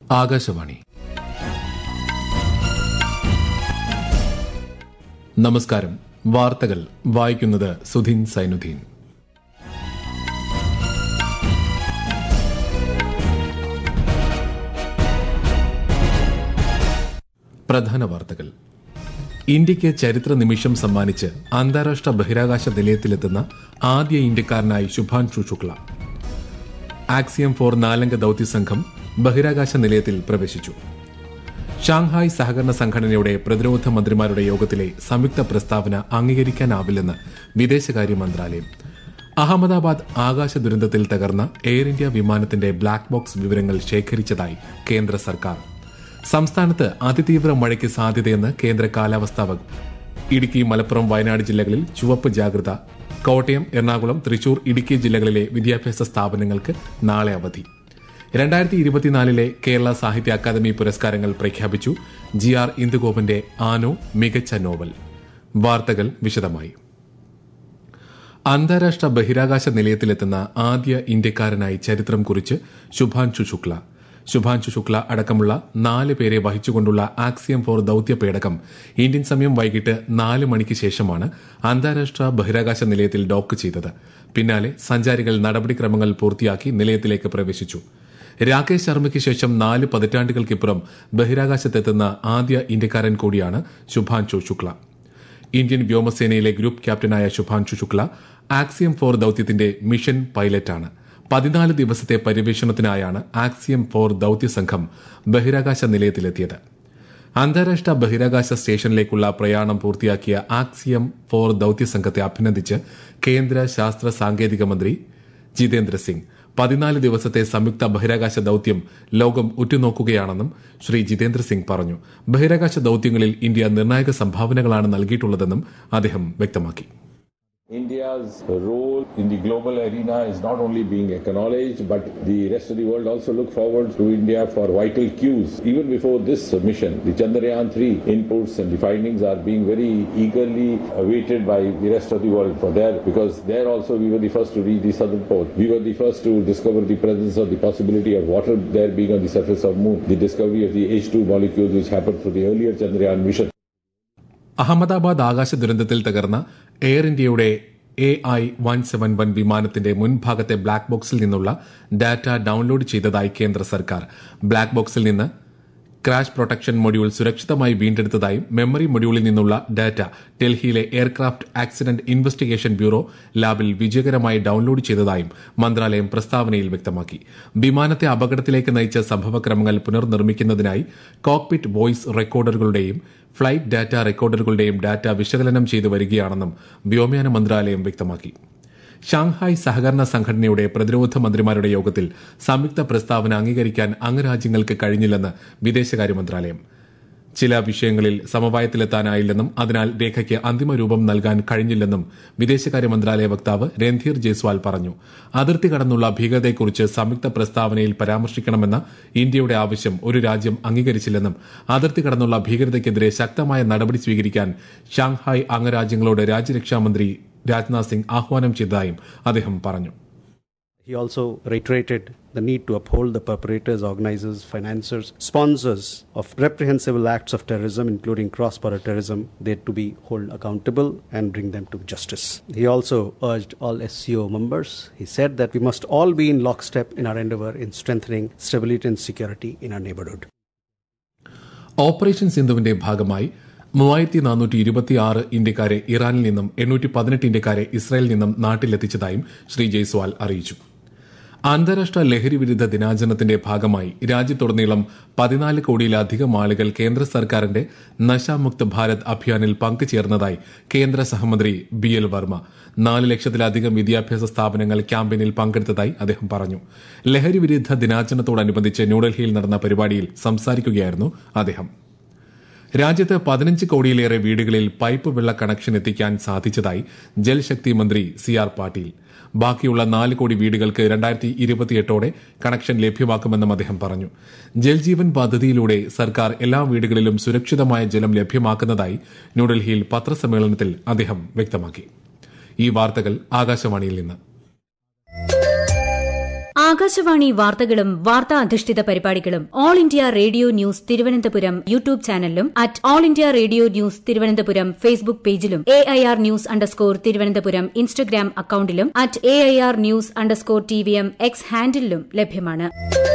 ആകാശവാണി നമസ്കാരം വാർത്തകൾ വായിക്കുന്നത് സുധീൻ സൈനുദ്ദീൻ പ്രധാന വാർത്തകൾ ഇന്ത്യയ്ക്ക് ചരിത്ര നിമിഷം സമ്മാനിച്ച് അന്താരാഷ്ട്ര ബഹിരാകാശ നിലയത്തിലെത്തുന്ന ആദ്യ ഇന്ത്യക്കാരനായി ശുഭാൻഷു ശുക്ല ആക്സിയം ഫോർ നാലംഗ ദൌത്യ സംഘം ബഹിരാകാശ നിലയത്തിൽ പ്രവേശിച്ചു ഷാങ്ഹായ് സഹകരണ സംഘടനയുടെ പ്രതിരോധ മന്ത്രിമാരുടെ യോഗത്തിലെ സംയുക്ത പ്രസ്താവന അംഗീകരിക്കാനാവില്ലെന്ന് വിദേശകാര്യ മന്ത്രാലയം അഹമ്മദാബാദ് ആകാശ ദുരന്തത്തിൽ തകർന്ന എയർ ഇന്ത്യ വിമാനത്തിന്റെ ബ്ലാക്ക് ബോക്സ് വിവരങ്ങൾ ശേഖരിച്ചതായി കേന്ദ്ര സർക്കാർ സംസ്ഥാനത്ത് അതിതീവ്ര മഴയ്ക്ക് സാധ്യതയെന്ന് കേന്ദ്ര കാലാവസ്ഥാ വകുപ്പ് ഇടുക്കി മലപ്പുറം വയനാട് ജില്ലകളിൽ ചുവപ്പ് ജാഗ്രത കോട്ടയം എറണാകുളം തൃശൂർ ഇടുക്കി ജില്ലകളിലെ വിദ്യാഭ്യാസ സ്ഥാപനങ്ങൾക്ക് നാളെ അവധി രണ്ടായിരത്തി ഇരുപത്തിനാലിലെ കേരള സാഹിത്യ അക്കാദമി പുരസ്കാരങ്ങൾ പ്രഖ്യാപിച്ചു ജി ആർ ഇന്ദുഗോപന്റെ ആനോ മികച്ച നോവൽ വാർത്തകൾ വിശദമായി അന്താരാഷ്ട്ര ബഹിരാകാശ നിലയത്തിലെത്തുന്ന ആദ്യ ഇന്ത്യക്കാരനായി ചരിത്രം കുറിച്ച് ശുഭാൻഷു ശുക്ല ശുഭാൻഷു ശുക്ല അടക്കമുള്ള നാല് പേരെ വഹിച്ചുകൊണ്ടുള്ള ആക്സിയം ഫോർ ദൌത്യ പേടകം ഇന്ത്യൻ സമയം വൈകിട്ട് നാല് മണിക്ക് ശേഷമാണ് അന്താരാഷ്ട്ര ബഹിരാകാശ നിലയത്തിൽ ഡോക്ക് ചെയ്തത് പിന്നാലെ സഞ്ചാരികൾ നടപടിക്രമങ്ങൾ പൂർത്തിയാക്കി നിലയത്തിലേക്ക് പ്രവേശിച്ചു രാകേഷ് ശർമ്മയ്ക്ക് ശേഷം നാല് പതിറ്റാണ്ടുകൾക്കിപ്പുറം ബഹിരാകാശത്തെത്തുന്ന ആദ്യ ഇന്ത്യക്കാരൻ കൂടിയാണ് ശുഭാൻഷു ശുക്ല ഇന്ത്യൻ വ്യോമസേനയിലെ ഗ്രൂപ്പ് ക്യാപ്റ്റനായ ശുഭാൻഷു ശുക്ല ആക്സിയം ഫോർ ദൌത്യത്തിന്റെ മിഷൻ പൈലറ്റാണ് പതിനാല് ദിവസത്തെ പര്യവേഷണത്തിനായാണ് ആക്സിയം ഫോർ ദൌത്യ സംഘം ബഹിരാകാശ നിലയത്തിലെത്തിയത് അന്താരാഷ്ട്ര ബഹിരാകാശ സ്റ്റേഷനിലേക്കുള്ള പ്രയാണം പൂർത്തിയാക്കിയ ആക്സിയം ഫോർ ദൌത്യ സംഘത്തെ അഭിനന്ദിച്ച് കേന്ദ്ര ശാസ്ത്ര സാങ്കേതിക മന്ത്രി ജിതേന്ദ്ര സിംഗ് പതിനാല് ദിവസത്തെ സംയുക്ത ബഹിരാകാശ ദൌത്യം ലോകം ഉറ്റുനോക്കുകയാണെന്നും ശ്രീ ജിതേന്ദ്ര സിംഗ് പറഞ്ഞു ബഹിരാകാശ ദൌത്യങ്ങളിൽ ഇന്ത്യ നിർണായക സംഭാവനകളാണ് നൽകിയിട്ടുള്ളതെന്നും അദ്ദേഹം വ്യക്തമാക്കി India's role in the global arena is not only being acknowledged, but the rest of the world also look forward to India for vital cues. Even before this mission, the Chandrayaan 3 inputs and the findings are being very eagerly awaited by the rest of the world for there, because there also we were the first to reach the southern pole. We were the first to discover the presence of the possibility of water there being on the surface of moon. The discovery of the H2 molecules which happened through the earlier Chandrayaan mission. Ahmedabad ആകാശ ദുരന്തത്തിൽ തകർന്ന air ഇന്ത്യയുടെ A I one seven one വിമാനത്തിന്റെ മുൻഭാഗത്തെ black ബോക്സിൽ നിന്നുള്ള data download ചെയ്തതായി കേന്ദ്ര സർക്കാർ ബ്ലാക്ക് ബോക്സിൽ നിന്ന് ക്രാഷ് പ്രൊട്ടക്ഷൻ മൊഡ്യൂൾ സുരക്ഷിതമായി വീണ്ടെടുത്തതായും മെമ്മറി മൊഡ്യൂളിൽ നിന്നുള്ള ഡാറ്റ ഡൽഹിയിലെ എയർക്രാഫ്റ്റ് ആക്സിഡന്റ് ഇൻവെസ്റ്റിഗേഷൻ ബ്യൂറോ ലാബിൽ വിജയകരമായി ഡൌൺലോഡ് ചെയ്തതായും മന്ത്രാലയം പ്രസ്താവനയിൽ വ്യക്തമാക്കി വിമാനത്തെ അപകടത്തിലേക്ക് നയിച്ച സംഭവക്രമങ്ങൾ പുനർനിർമ്മിക്കുന്നതിനായി കോക്പിറ്റ് വോയിസ് റെക്കോർഡറുകളുടെയും ഫ്ലൈറ്റ് ഡാറ്റ റെക്കോർഡറുകളുടെയും ഡാറ്റ വിശകലനം ചെയ്തു വരികയാണെന്നും വ്യോമയാന മന്ത്രാലയം വ്യക്തമാക്കി ഷാങ്ഹായ് സഹകരണ സംഘടനയുടെ പ്രതിരോധ മന്ത്രിമാരുടെ യോഗത്തിൽ സംയുക്ത പ്രസ്താവന അംഗീകരിക്കാൻ അംഗരാജ്യങ്ങൾക്ക് കഴിഞ്ഞില്ലെന്ന് വിദേശകാര്യ മന്ത്രാലയം ചില വിഷയങ്ങളിൽ സമവായത്തിലെത്താനായില്ലെന്നും അതിനാൽ രേഖയ്ക്ക് അന്തിമ രൂപം നൽകാൻ കഴിഞ്ഞില്ലെന്നും വിദേശകാര്യ മന്ത്രാലയ വക്താവ് രൺധീർ ജയ്സ്വാൾ പറഞ്ഞു അതിർത്തി കടന്നുള്ള ഭീകരതയെക്കുറിച്ച് സംയുക്ത പ്രസ്താവനയിൽ പരാമർശിക്കണമെന്ന ഇന്ത്യയുടെ ആവശ്യം ഒരു രാജ്യം അംഗീകരിച്ചില്ലെന്നും അതിർത്തി കടന്നുള്ള ഭീകരതയ്ക്കെതിരെ ശക്തമായ നടപടി സ്വീകരിക്കാൻ ഷാങ്ഹായ് അംഗരാജ്യങ്ങളോട് രാജ്യരക്ഷാമന്ത്രി രാജ്നാഥ് സിംഗ് ആഹ്വാനം ചെയ്തതായും അദ്ദേഹം പറഞ്ഞു He also reiterated the need to uphold the perpetrators, organizers, financiers, sponsors of reprehensible acts of terrorism, including cross border terrorism, they to be held accountable and bring them to justice. He also urged all SCO members. He said that we must all be in lockstep in our endeavor in strengthening stability and security in our neighborhood. Operation സിന്ധുവിന്റെ ഭാഗമായി മൂവായിരത്തി നാനൂറ്റി ഇരുപത്തിയാറ് ഇന്ത്യക്കാരെ ഇറാനിൽ നിന്നും എണ്ണൂറ്റി പതിനെട്ട് ഇന്ത്യക്കാരെ ഇസ്രായേലിൽ നിന്നും നാട്ടിലെത്തിച്ചതായും ശ്രീ ജയ്സ്വാൾ അറിയിച്ചു അന്താരാഷ്ട്ര ലഹരി വിരുദ്ധ ദിനാചരണത്തിന്റെ ഭാഗമായി രാജ്യത്തുടനീളം പതിനാല് കോടിയിലധികം ആളുകൾ കേന്ദ്ര സർക്കാരിന്റെ നശാമുക്ത് ഭാരത് അഭിയാനിൽ പങ്കുചേർന്നതായി കേന്ദ്ര സഹമന്ത്രി ബി എൽ വർമ്മ നാല് ലക്ഷത്തിലധികം വിദ്യാഭ്യാസ സ്ഥാപനങ്ങൾ ക്യാമ്പയിനിൽ പങ്കെടുത്തതായി അദ്ദേഹം പറഞ്ഞു ലഹരി വിരുദ്ധ ദിനാചരണത്തോടനുബന്ധിച്ച് ന്യൂഡൽഹിയിൽ നടന്ന പരിപാടിയിൽ സംസാരിക്കുകയായിരുന്നു അദ്ദേഹം രാജ്യത്ത് പതിനഞ്ച് കോടിയിലേറെ വീടുകളിൽ പൈപ്പ് വെള്ള കണക്ഷൻ എത്തിക്കാൻ സാധിച്ചതായി ജൽശക്തി മന്ത്രി സി ആർ പാട്ടീൽ ബാക്കിയുള്ള നാല് കോടി വീടുകൾക്ക് രണ്ടായിരത്തി ഇരുപത്തിയെട്ടോടെ കണക്ഷൻ ലഭ്യമാക്കുമെന്നും അദ്ദേഹം പറഞ്ഞു ജൽജീവൻ പദ്ധതിയിലൂടെ സർക്കാർ എല്ലാ വീടുകളിലും സുരക്ഷിതമായ ജലം ലഭ്യമാക്കുന്നതായി ന്യൂഡൽഹിയിൽ പത്രസമ്മേളനത്തിൽ അദ്ദേഹം വ്യക്തമാക്കി ഈ വാർത്തകൾ ആകാശവാണിയിൽ നിന്ന് ആകാശവാണി വാർത്തകളും വാർത്താ അധിഷ്ഠിത പരിപാടികളും All India Radio News Thiruvananthapuram YouTube ചാനലിലും at All India Radio News Thiruvananthapuram Facebook പേജിലും A I R news underscore Thiruvananthapuram Instagram അക്കൌണ്ടിലും at A I R news underscore T V M X ഹാൻഡിലും ലഭ്യമാണ്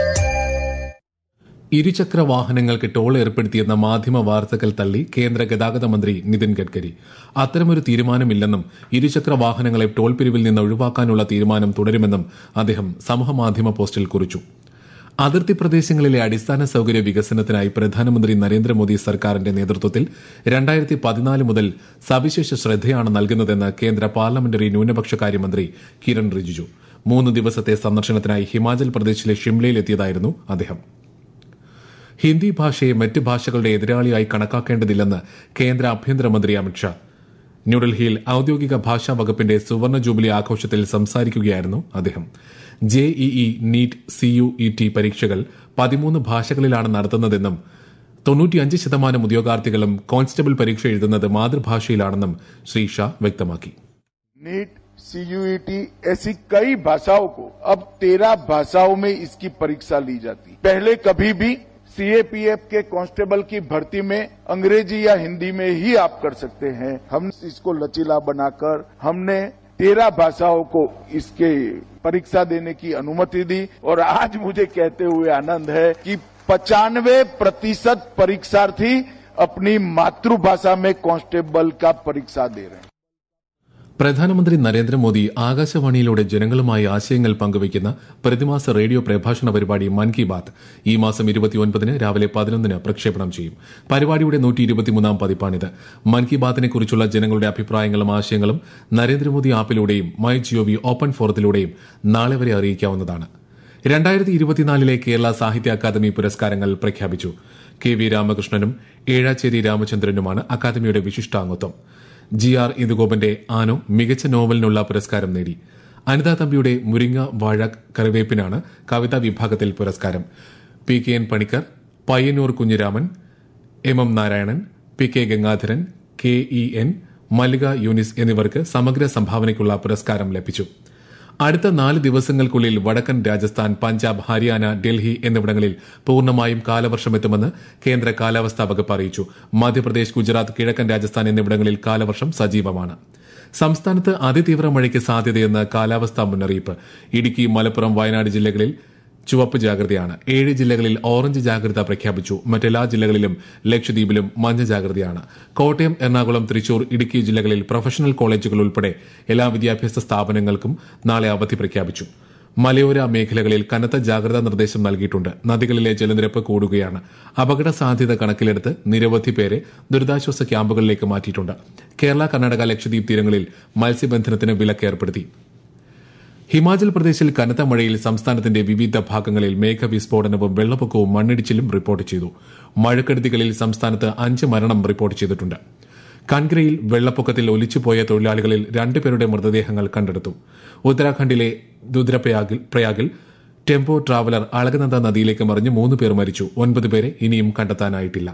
ഇരുചക്ര വാഹനങ്ങൾക്ക് ടോൾ ഏർപ്പെടുത്തിയെന്ന മാധ്യമ വാർത്തകൾ തള്ളി കേന്ദ്ര ഗതാഗത മന്ത്രി നിതിൻ ഗഡ്കരി അത്തരമൊരു തീരുമാനമില്ലെന്നും ഇരുചക്ര വാഹനങ്ങളെ ടോൾ പിരിവിൽ നിന്ന് ഒഴിവാക്കാനുള്ള തീരുമാനം തുടരുമെന്നും അദ്ദേഹം സമൂഹമാധ്യമ പോസ്റ്റിൽ കുറിച്ചു അതിർത്തി പ്രദേശങ്ങളിലെ അടിസ്ഥാന സൌകര്യ വികസനത്തിനായി പ്രധാനമന്ത്രി നരേന്ദ്രമോദി സർക്കാരിന്റെ നേതൃത്വത്തിൽ രണ്ടായിരത്തി പതിനാല് മുതൽ സവിശേഷ ശ്രദ്ധയാണ് നൽകുന്നതെന്ന് കേന്ദ്ര പാർലമെന്ററി ന്യൂനപക്ഷകാര്യമന്ത്രി കിരൺ റിജിജു മൂന്ന് ദിവസത്തെ സന്ദർശനത്തിനായി ഹിമാചൽ പ്രദേശിലെ ഷിംലയിലെത്തിയതായിരുന്നു അദ്ദേഹം ഹിന്ദി ഭാഷയെ മറ്റ് ഭാഷകളുടെ എതിരാളിയായി കണക്കാക്കേണ്ടതില്ലെന്ന് കേന്ദ്ര ആഭ്യന്തരമന്ത്രി അമിത്ഷാ ന്യൂഡൽഹിയിൽ ഔദ്യോഗിക ഭാഷാ വകുപ്പിന്റെ സുവർണ ജൂബിലി ആഘോഷത്തിൽ സംസാരിക്കുകയായിരുന്നു അദ്ദേഹം ജെഇഇ നീറ്റ് സിയുഇടി പരീക്ഷകൾ പതിമൂന്ന് ഭാഷകളിലാണ് നടത്തുന്നതെന്നും തൊണ്ണൂറ്റിയഞ്ച് ശതമാനം ഉദ്യോഗാർത്ഥികളും കോൺസ്റ്റബിൾ പരീക്ഷ എഴുതുന്നത് മാതൃഭാഷയിലാണെന്നും ശ്രീ ഷാ വ്യക്തമാക്കി नीट सीयूईटी ऐसी कई भाषाओं को अब तेरह भाषाओं में इसकी परीक्षा ली जाती पहले कभी भी सीएपीएफ के कांस्टेबल की भर्ती में अंग्रेजी या हिंदी में ही आप कर सकते हैं हम इसको लचीला बनाकर हमने तेरह भाषाओं को इसके परीक्षा देने की अनुमति दी और आज मुझे कहते हुए आनंद है कि पचानवे प्रतिशत परीक्षार्थी अपनी मातृभाषा में कांस्टेबल का परीक्षा दे रहे हैं പ്രധാനമന്ത്രി നരേന്ദ്രമോദി ആകാശവാണിയിലൂടെ ജനങ്ങളുമായി ആശയങ്ങൾ പങ്കുവയ്ക്കുന്ന പ്രതിമാസ റേഡിയോ പ്രഭാഷണ പരിപാടി മൻ കി ബാത് ഈ മാസം ഇരുപത്തിയൊൻപതിന് രാവിലെ പതിനൊന്നിന് പ്രക്ഷേപണം ചെയ്യും പരിപാടിയുടെ നൂറ്റി ഇരുപത്തിമൂന്നാം പതിപ്പാണിത് മൻ കി ബാത്തിനെ കുറിച്ചുള്ള ജനങ്ങളുടെ അഭിപ്രായങ്ങളും ആശയങ്ങളും നരേന്ദ്രമോദി ആപ്പിലൂടെയും മൈ ജിഒവി ഓപ്പൺ ഫോറത്തിലൂടെയും നാളെ വരെ അറിയിക്കാവുന്നതാണ് രണ്ടായിരത്തി ഇരുപത്തിനാലിലെ കേരള സാഹിത്യ അക്കാദമി പുരസ്കാരങ്ങൾ പ്രഖ്യാപിച്ചു കെ വി രാമകൃഷ്ണനും ഏഴാച്ചേരി രാമചന്ദ്രനുമാണ് അക്കാദമിയുടെ വിശിഷ്ടാംഗത്വം ജി ആർ ഇന്ദുഗോപന്റെ ആനോ മികച്ച നോവലിനുള്ള പുരസ്കാരം നേടി അനിത തമ്പിയുടെ മുരിങ്ങ വാഴ കറിവേപ്പിനാണ് കവിതാ വിഭാഗത്തിൽ പുരസ്കാരം P K N Panicker Payyanur Kunhiraman M M Narayanan P K Gangadharan K E N Mallika Younis എന്നിവർക്ക് സമഗ്ര സംഭാവനയ്ക്കുള്ള പുരസ്കാരം ലഭിച്ചു അടുത്ത നാല് ദിവസങ്ങൾക്കുള്ളിൽ വടക്കൻ രാജസ്ഥാൻ പഞ്ചാബ് ഹരിയാന ഡൽഹി എന്നിവിടങ്ങളിൽ പൂർണ്ണമായും കാലവർഷമെത്തുമെന്ന് കേന്ദ്ര കാലാവസ്ഥാ വകുപ്പ് അറിയിച്ചു മധ്യപ്രദേശ് ഗുജറാത്ത് കിഴക്കൻ രാജസ്ഥാൻ എന്നിവിടങ്ങളിൽ കാലവർഷം സജീവമാണ് സംസ്ഥാനത്ത് അതിതീവ്ര മഴയ്ക്ക് സാധ്യതയെന്ന് കാലാവസ്ഥാ മുന്നറിയിപ്പ് ഇടുക്കി മലപ്പുറം വയനാട് ജില്ലകളിൽ ചുവപ്പ് ജാഗ്രതയാണ് ഏഴ് ജില്ലകളിൽ ഓറഞ്ച് ജാഗ്രത പ്രഖ്യാപിച്ചു മറ്റെല്ലാ ജില്ലകളിലും ലക്ഷദ്വീപിലും മഞ്ഞ ജാഗ്രതയാണ് കോട്ടയം എറണാകുളം തൃശൂർ ഇടുക്കി ജില്ലകളിൽ പ്രൊഫഷണൽ കോളേജുകൾ ഉൾപ്പെടെ എല്ലാ വിദ്യാഭ്യാസ സ്ഥാപനങ്ങൾക്കും നാളെ അവധി പ്രഖ്യാപിച്ചു മലയോര മേഖലകളിൽ കനത്ത ജാഗ്രതാ നിർദ്ദേശം നൽകിയിട്ടുണ്ട് നദികളിലെ ജലനിരപ്പ് കൂടുകയാണ് അപകട സാധ്യത കണക്കിലെടുത്ത് നിരവധി പേരെ ദുരിതാശ്വാസ ക്യാമ്പുകളിലേക്ക് മാറ്റിയിട്ടുണ്ട് കേരള കർണാടക ലക്ഷദ്വീപ് തീരങ്ങളിൽ മത്സ്യബന്ധനത്തിന് വിലക്ക് ഏർപ്പെടുത്തി ഹിമാചൽ പ്രദേശിൽ കനത്ത മഴയിൽ സംസ്ഥാനത്തിന്റെ വിവിധ ഭാഗങ്ങളിൽ മേഘവിസ്ഫോടനവും വെള്ളപ്പൊക്കവും മണ്ണിടിച്ചിലും റിപ്പോർട്ട് ചെയ്തു മഴക്കെടുതികളിൽ സംസ്ഥാനത്ത് അഞ്ച് മരണം റിപ്പോർട്ട് ചെയ്തിട്ടുണ്ട് കൻഗ്രയിൽ വെള്ളപ്പൊക്കത്തിൽ ഒലിച്ചുപോയ തൊഴിലാളികളിൽ രണ്ടുപേരുടെ മൃതദേഹങ്ങൾ കണ്ടെടുത്തു ഉത്തരാഖണ്ഡിലെ രുദ്രപ്രയാഗിൽ പ്രയാഗിൽ ടെമ്പോ ട്രാവലർ അളകനന്ദ നദിയിലേക്ക് മറിഞ്ഞ് മൂന്ന് പേർ മരിച്ചു ഒൻപത് പേരെ ഇനിയും കണ്ടെത്താനായിട്ടില്ല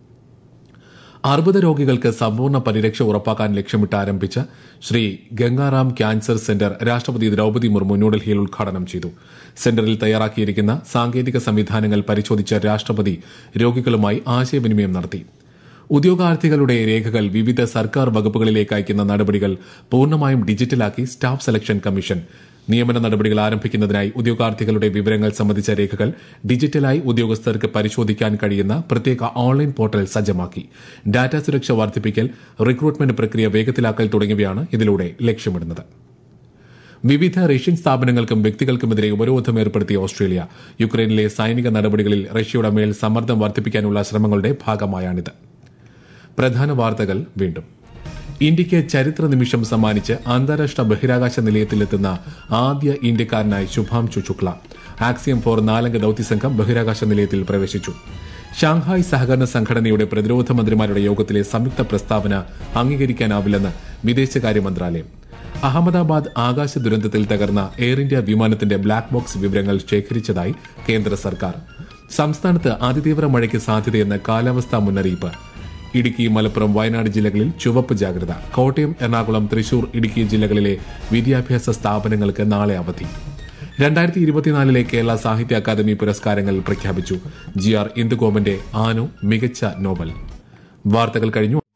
അർബുദ രോഗികൾക്ക് സമ്പൂർണ്ണ പരിരക്ഷ ഉറപ്പാക്കാൻ ലക്ഷ്യമിട്ട് ആരംഭിച്ച ശ്രീ ഗംഗാറാം ക്യാൻസർ സെന്റർ രാഷ്ട്രപതി ദ്രൌപതി മുർമു ന്യൂഡൽഹിയിൽ ഉദ്ഘാടനം ചെയ്തു സെന്ററിൽ തയ്യാറാക്കിയിരിക്കുന്ന സാങ്കേതിക സംവിധാനങ്ങൾ പരിശോധിച്ച രാഷ്ട്രപതി രോഗികളുമായി ആശയവിനിമയം നടത്തി ഉദ്യോഗാർത്ഥികളുടെ രേഖകൾ വിവിധ സർക്കാർ വകുപ്പുകളിലേക്ക് അയക്കുന്ന നടപടികൾ പൂർണ്ണമായും ഡിജിറ്റലാക്കി സ്റ്റാഫ് സെലക്ഷൻ കമ്മീഷൻ നിയമന നടപടികൾ ആരംഭിക്കുന്നതിനായി ഉദ്യോഗാർത്ഥികളുടെ വിവരങ്ങൾ സംബന്ധിച്ച രേഖകൾ ഡിജിറ്റലായി ഉദ്യോഗസ്ഥർക്ക് പരിശോധിക്കാൻ കഴിയുന്ന പ്രത്യേക ഓൺലൈൻ പോർട്ടൽ സജ്ജമാക്കി ഡാറ്റ സുരക്ഷ വർദ്ധിപ്പിക്കൽ റിക്രൂട്ട്മെന്റ് പ്രക്രിയ വേഗത്തിലാക്കൽ തുടങ്ങിയവയാണ് ഇതിലൂടെ ലക്ഷ്യമിടുന്നത് വിവിധ റഷ്യൻ സ്ഥാപനങ്ങൾക്കും വ്യക്തികൾക്കുമെതിരെ ഉപരോധം ഏർപ്പെടുത്തിയ ഓസ്ട്രേലിയ യുക്രൈനിലെ സൈനിക നടപടികളിൽ റഷ്യയുടെ മേൽ സമ്മർദ്ദം വർദ്ധിപ്പിക്കാനുള്ള ശ്രമങ്ങളുടെ ഭാഗമായാണിത് പ്രധാന വാർത്തകൾ വീണ്ടും ഇന്ത്യയ്ക്ക് ചരിത്ര നിമിഷം സമ്മാനിച്ച് അന്താരാഷ്ട്ര ബഹിരാകാശ നിലയത്തിലെത്തുന്ന ആദ്യ ഇന്ത്യക്കാരനായി ശുഭാംശു ശുക്ല ആക്സിയം ഫോർ നാലംഗ ദൌത്യസംഘം ബഹിരാകാശ നിലയത്തിൽ പ്രവേശിച്ചു ഷാങ്ഹായ് സഹകരണ സംഘടനയുടെ പ്രതിരോധ മന്ത്രിമാരുടെ യോഗത്തിലെ സംയുക്ത പ്രസ്താവന അംഗീകരിക്കാനാവില്ലെന്ന് വിദേശകാര്യ മന്ത്രാലയം അഹമ്മദാബാദ് ആകാശ ദുരന്തത്തിൽ തകർന്ന എയർ ഇന്ത്യ വിമാനത്തിന്റെ ബ്ലാക്ക് ബോക്സ് വിവരങ്ങൾ ശേഖരിച്ചതായി കേന്ദ്ര സർക്കാർ സംസ്ഥാനത്ത് അതിതീവ്ര മഴയ്ക്ക് സാധ്യതയെന്ന് കാലാവസ്ഥാ മുന്നറിയിപ്പ് ഇടുക്കി മലപ്പുറം വയനാട് ജില്ലകളിൽ ചുവപ്പ് ജാഗ്രത കോട്ടയം എറണാകുളം തൃശൂർ ഇടുക്കി ജില്ലകളിലെ വിദ്യാഭ്യാസ സ്ഥാപനങ്ങൾക്ക് നാളെ അവധി രണ്ടായിരത്തി ഇരുപത്തിനാലിലെ കേരള സാഹിത്യ അക്കാദമി പുരസ്കാരങ്ങൾ പ്രഖ്യാപിച്ചു ജി ആർ ഇന്ദുഗോപന്റെ ആനു മികച്ച നോവൽ വാർത്തകൾ കഴിഞ്ഞു